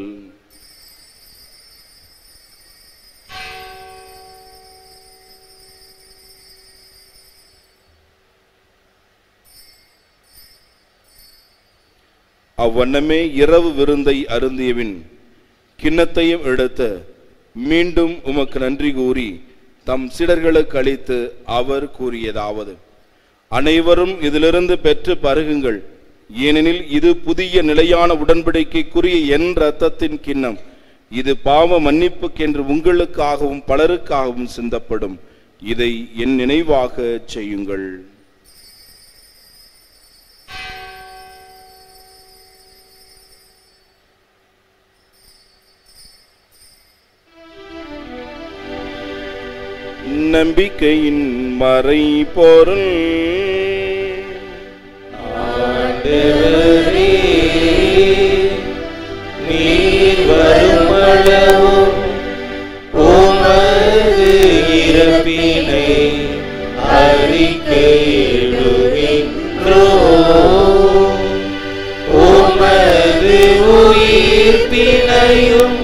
அவ்வண்ணமே இரவு விருந்தை அருந்தியவின் கிண்ணத்தையும் எடுத்து மீண்டும் உமக்கு நன்றி கூறி தம் சிடர்களுக்கு அளித்து அவர் கூறியதாவது அனைவரும் இதிலிருந்து பெற்று பருகுங்கள் ஏனெனில் இது புதிய நிலையான உடன்படிக்கைக்குரிய என் இரத்தத்தின் கிண்ணம் இது பாவ மன்னிப்புக்கென்று உங்களுக்காகவும் பலருக்காகவும் சிந்தப்படும் இதை என் நினைவாக செய்யுங்கள் நம்பிக்கையின் மறை பொருள் ஆண்டவரே, நீர் வருமளவும் உமது இறப்பினை அறிக்கையிடுகின்றோம். உமது உயிர்ப்பினையும்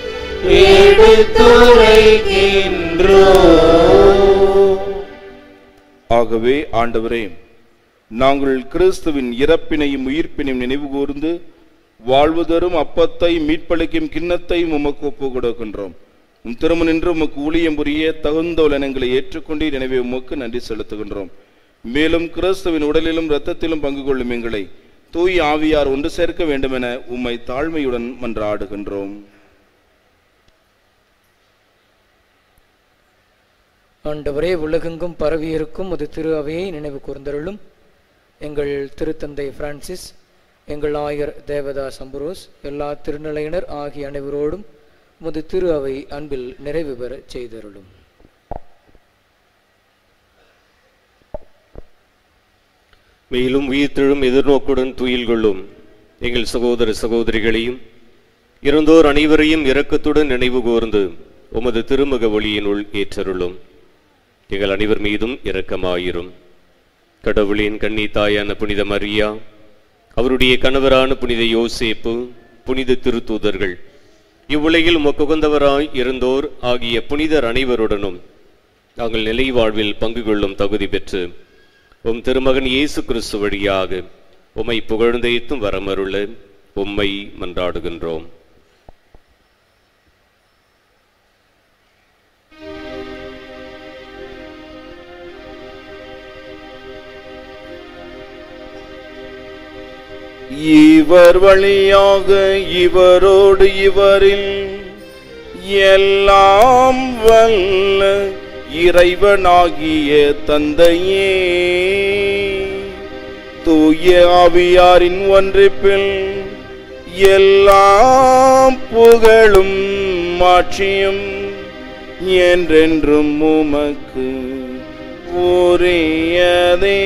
எடுத்துரைக்கின்றோம் ஆகவே ஆண்டவரே நாங்கள் கிறிஸ்துவின் இறப்பினையும் உயிர்ப்பினையும் நினைவு கூர்ந்து வாழ்வு தரும் அப்பத்தை மீட்பளிக்கும் கிண்ணத்தை உமக்கு ஒப்பு கொடுக்கின்றோம் உம் திரும்ப நின்று உமக்கு ஊழியம் புரிய தகுந்த உலனங்களை ஏற்றுக்கொண்டு எனவே உமக்கு நன்றி செலுத்துகின்றோம் மேலும் கிறிஸ்துவின் உடலிலும் இரத்தத்திலும் பங்கு கொள்ளும் எங்களை தூய் ஆவியார் ஒன்று சேர்க்க வேண்டுமென உம்மை தாழ்மையுடன் மன்றாடுகின்றோம் ஆண்டவரே உலகெங்கும் பரவியிருக்கும் அது திரு அவையை நினைவு கூர்ந்தருளும் எங்கள் திருத்தந்தை பிரான்சிஸ் எங்கள் ஆயர் தேவதாஸ் அம்புரோஸ் எல்லா திருநிலையினர் ஆகிய அனைவரோடும் முது திரு அவை அன்பில் நிறைவு பெறச் செய்தருளும் மேலும் உயிர்த்தெழும் எதிர்நோக்குடன் துயில் கொள்ளும் எங்கள் சகோதர சகோதரிகளையும் இறந்தோர் அனைவரையும் இரக்கத்துடன் நினைவு கூர்ந்து உமது திருமுக ஒளியினுள் ஏற்றருளும் எங்கள் அனைவர் மீதும் இரக்கமாயிரும் கடவுளின் கன்னி தாயான புனித மரியா அவருடைய கணவரான புனித யோசேப்பு புனித திருத்தூதர்கள் இவ்வுலகில் உமக்குகந்தவராய் இருந்தோர் ஆகிய புனிதர் அனைவருடனும் நாங்கள் நிலை வாழ்வில் பங்கு கொள்ளும் தகுதி பெற்று உம் திருமகன் இயேசு கிறிஸ்து வழியாக உம்மை புகழ்ந்தேத்தும் வரமருள உம்மை மன்றாடுகின்றோம் இவர் வழியாக இவரோடு இவரில் எல்லாம் வல்ல இறைவனாகிய தந்தையே தூய ஆவியாரின் ஒன்றிப்பில் எல்லாம் புகழும் மாட்சியும் என்றென்றும் உமக்கு உரியதே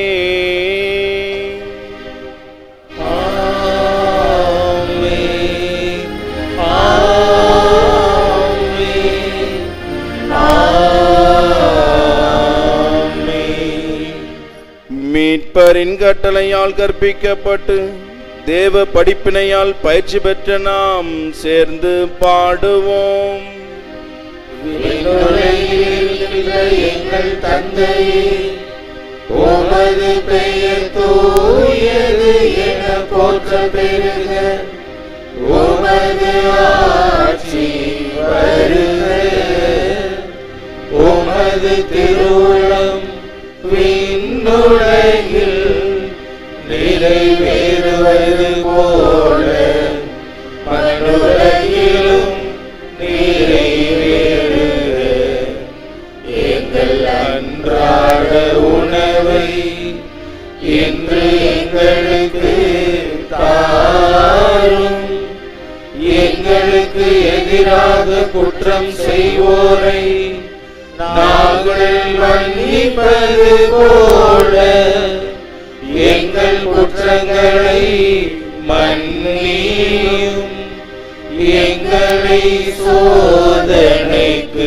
மீட்பரின் கட்டளையால் கற்பிக்கப்பட்டு தேவ படிப்பினையால் பயிற்சி பெற்ற நாம் சேர்ந்து பாடுவோம் விண்ணுலகில் எங்கள் தந்தையே உமது பெயர் தூயது என போற்ற பெறுக உமது ஆட்சி வருக உமது திருவுளம் விண்ணுலகில் நிறைவேறுவது போல மண்ணுலகிலும் நிறைவேறுக எங்கள் அன்றாட உணவை இன்று எங்களுக்கு தாரும் எங்களுக்கு எதிராக குற்றம் செய்வோரை நாங்கள் மன்னிப்பது போல எங்கள் குற்றங்களை மன்னியும் எங்களை சோதனைக்கு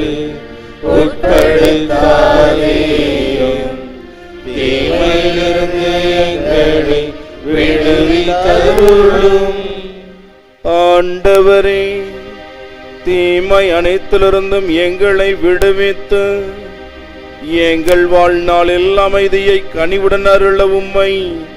உட்படுத்தாதேயும் தீமையிலிருந்து எங்களை விடுவித்தருளும் ஆண்டவரே தீமை அனைத்திலிருந்தும் எங்களை விடுவித்து எங்கள் வாழ்நாளில் அமைதியை கனிவுடன் அருள உம்மை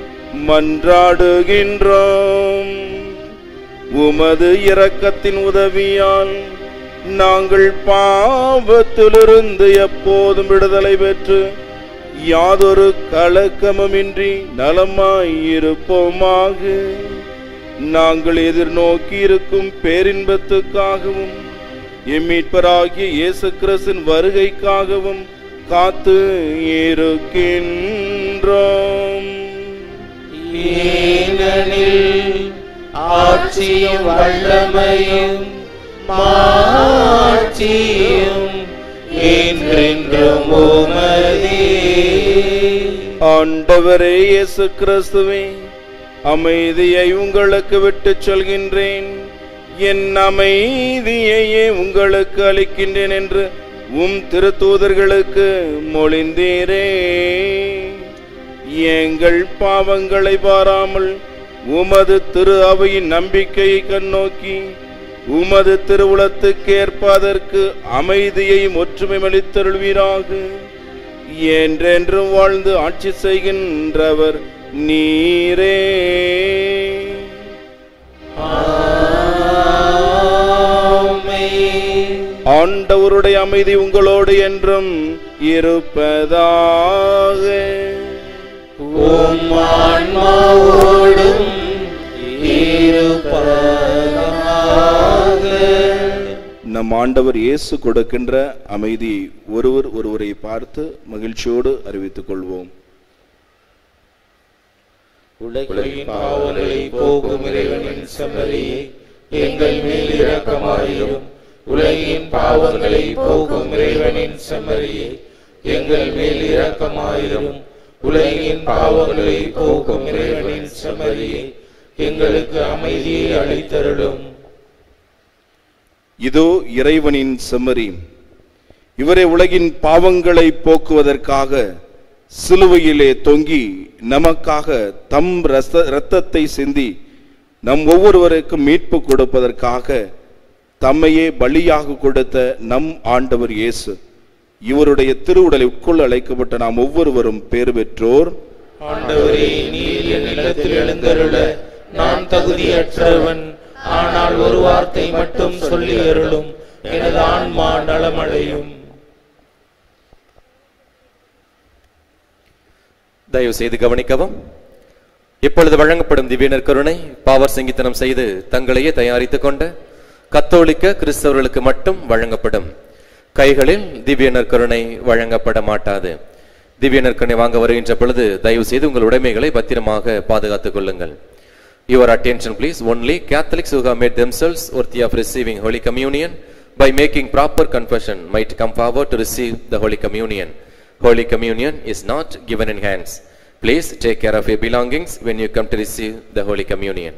மன்றாடுகின்றோம் உமது இரக்கத்தின் உதவியால் நாங்கள் பாவத்திலிருந்து எப்போதும் விடுதலை பெற்று யாதொரு கலக்கமுமின்றி நலமாயிருப்போமாக நாங்கள் எதிர்நோக்கி இருக்கும் பேரின்பத்துக்காகவும் எம்மீட்பராகிய இயேசு கிறிஸ்தின் வருகைக்காகவும் காத்து இருக்கின்றோம் ஏனெனில் ஆட்சியும் வல்லமையும் மாட்சியும் என்று என்றென்றும் உமதே ஆண்டவரே இயேசு கிறிஸ்துவே அமைதியை உங்களுக்கு விட்டுச் சொல்கின்றேன் என் அமைதியையே உங்களுக்கு அளிக்கின்றேன் என்று உம் திருத்தூதர்களுக்கு மொழிந்தீரே எங்கள் பாவங்களை பாராமல் உமது திரு அவையின் நம்பிக்கையை கண்ணோக்கி உமது திருவுளத்துக்கேற்பதற்கு அமைதியையும் ஒற்றுமை அளித்தருள்வீராக என்றென்றும் வாழ்ந்து ஆட்சி செய்கின்றவர் நீரே ஆமென். ஆண்டவருடைய அமைதி உங்களோடு என்றும் இருப்பதாக உம் ஆன்மாவோடும் இருப்பதாக நம் ஆண்டவர் இயேசு கொடுக்கின்ற அமைதி ஒருவர் ஒருவரை பார்த்து மகிழ்ச்சியோடு அறிவித்துக் கொள்வோம் உலகின் பாவங்களை போக்கும் இறைவனின் செம்மறியே எங்கள் மேல் இரக்கமாயிரும் உலகின் பாவங்களை போக்கும் இறைவனின் செம்மறியே எங்கள் மேல் இரக்கமாயிரும் உலகின் பாவங்களை போக்கும் இறைவனின் செம்மறியே எங்களுக்கு அமைதியை அளித்தருளும் இதோ இறைவனின் செம்மறி இவரே உலகின் பாவங்களை போக்குவதற்காக சிலுவையிலே தொங்கி நமக்காக தம் ரச இரத்தத்தை சிந்தி நம் ஒவ்வொருவருக்கும் மீட்பு கொடுப்பதற்காக தம்மையே பலியாக கொடுத்த நம் ஆண்டவர் இயேசு இவருடைய திருவுடலை உட்கொள்ள அழைக்கப்பட்ட நாம் ஒவ்வொருவரும் பேறு பெற்றோர் ஆண்டவரே நீர் என் இல்லத்தில் எழுந்தருள நான் தகுதியற்றவன் ஆனால் ஒரு வார்த்தை மட்டும் சொல்லி அருளும் எனது ஆன்மா நலமடையும் தயவு செய்து கவனிக்கவும் இப்பொழுது வழங்கப்படும் திவ்யனர் கருணை பாவர் சங்கீதனம் செய்து தங்களையே தயாரித்துக் கொண்ட கத்தோலிக்க கிறிஸ்தவர்களுக்கு மட்டும் வழங்கப்படும் கைகளில் திவ்யனர் கருணை வழங்கப்பட மாட்டாது திவ்யனர் கருணை வாங்க வருகின்ற பொழுது தயவு செய்து உங்கள் உடைமைகளை பத்திரமாக பாதுகாத்துக் கொள்ளுங்கள் Your attention please. Only Catholics who have made themselves worthy of receiving Holy Communion by making proper confession might come forward to receive the Holy Communion. Holy Communion is not given in hands. Please take care of your belongings when you come to receive the Holy Communion.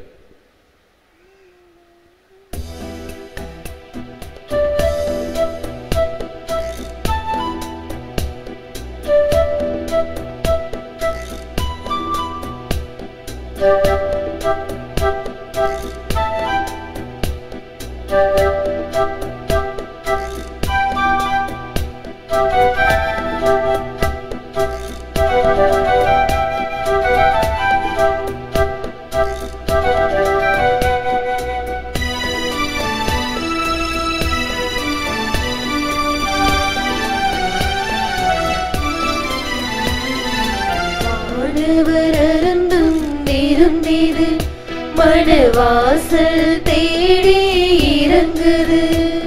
ஆண்டவர் அருந்தும் விருந்திது மணவாசல் தேடி இறங்குது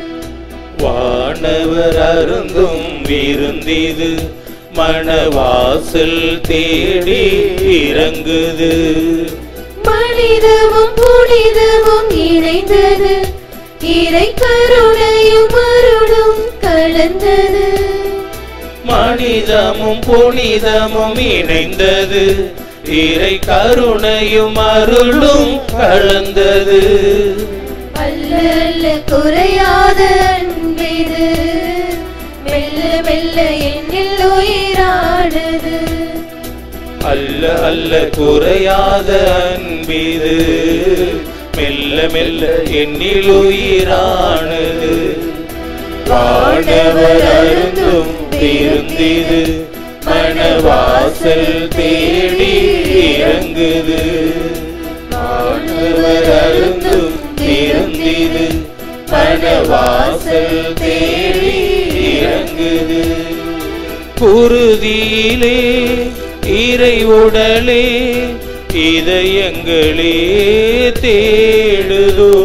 வானவர் அருந்தும் விருந்திது மணவாசல் தேடி இறங்குது மனிதமும் புனிதமும் இணைந்தது இறை கருணையும் அருளும் கலந்தது மனிதமும் புனிதமும் இணைந்தது இறை கருணையும் அருளும் கலந்தது அல்ல அல்ல குறையாத அன்பிது மெல்ல மெல்ல என்னில் உயிரானது அல்ல அல்ல குறையாத அன்பிது மெல்ல மெல்ல என்னில் உயிரானது வானவர் அருந்தும் திருந்திது மணவாசல் தேடி இறங்குது வானவர் அருந்தும் திருந்திது மணவாசல் தேடி இறங்குது குருதியிலே இறை உடலே இதயங்களே தேடுதோ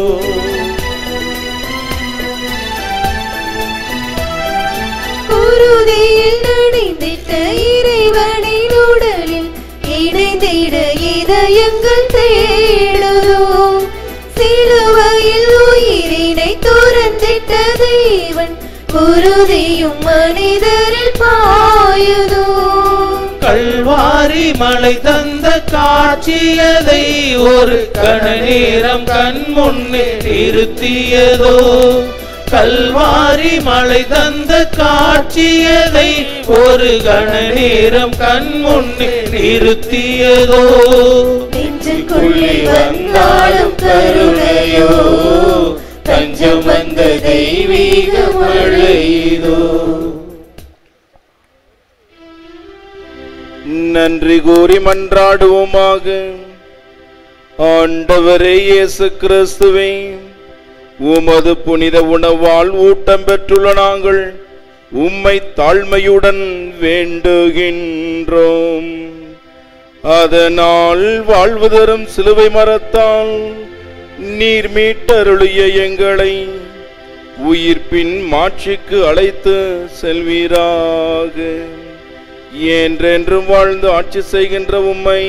குருதியில் நனைந்திட்ட இறைவனின் உடலில் இணைந்திட இதயங்கள் தேடுதோ சிலுவையில் உயிரினை துறந்திட்ட தேவன் குருதியும் மனிதரில் பாயுதோ கல்வாரி மலை தந்த காட்சியதை ஒரு கண நேரம் கண் முன்னே நிறுத்தியதோ கல்வாரி மலை தந்த காட்சியதை ஒரு கண நேரம் கண் முன்னே நிறுத்தியதோ நெஞ்சுக்குள்ளே வந்தாலும் கருணையோ தஞ்சம் வந்த தெய்வீக மழையதோ நன்றி கூறி மன்றாடுவோமாக ஆண்டவரே இயேசு கிறிஸ்துவே உமது புனித உணவால் ஊட்டம் பெற்றுள்ள நாங்கள் உம்மை தாழ்மையுடன் வேண்டுகின்றோம் அதனால் வாழ்வு தரும் சிலுவை மரத்தால் நீர் மீட்டருளிய எங்களை உயிர்ப்பின் மாட்சிக்கு அழைத்து செல்வீராக என்றென்றும் வாழ்ந்து ஆட்சி செய்கின்ற உம்மை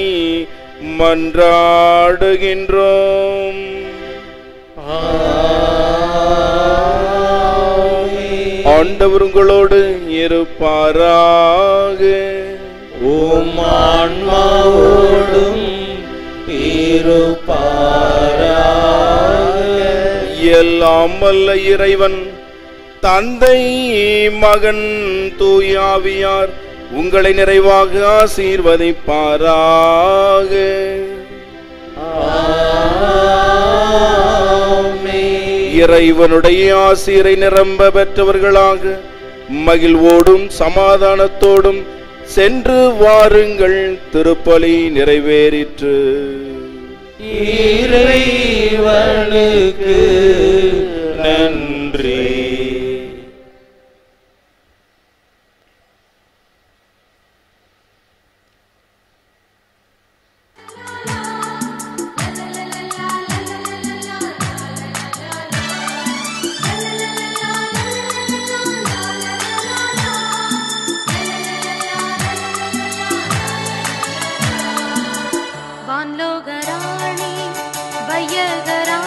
மன்றாடுகின்றோம் ஆண்டவர் உங்களோடு இருப்பாராக ஓம் ஆன்மாவோடும் இருப்பாராக எல்லாம் வல்ல இறைவன் தந்தை மகன் தூயாவியார் உங்களை நிறைவாக ஆசீர்வதிப்பாராக இறைவனுடைய ஆசீரை நிரம்ப பெற்றவர்களாக மகிழ்வோடும் சமாதானத்தோடும் சென்று வாருங்கள் திருப்பலி நிறைவேறிற்று இறைவனுக்கு நன்றி வான்லோகராணி வையகரா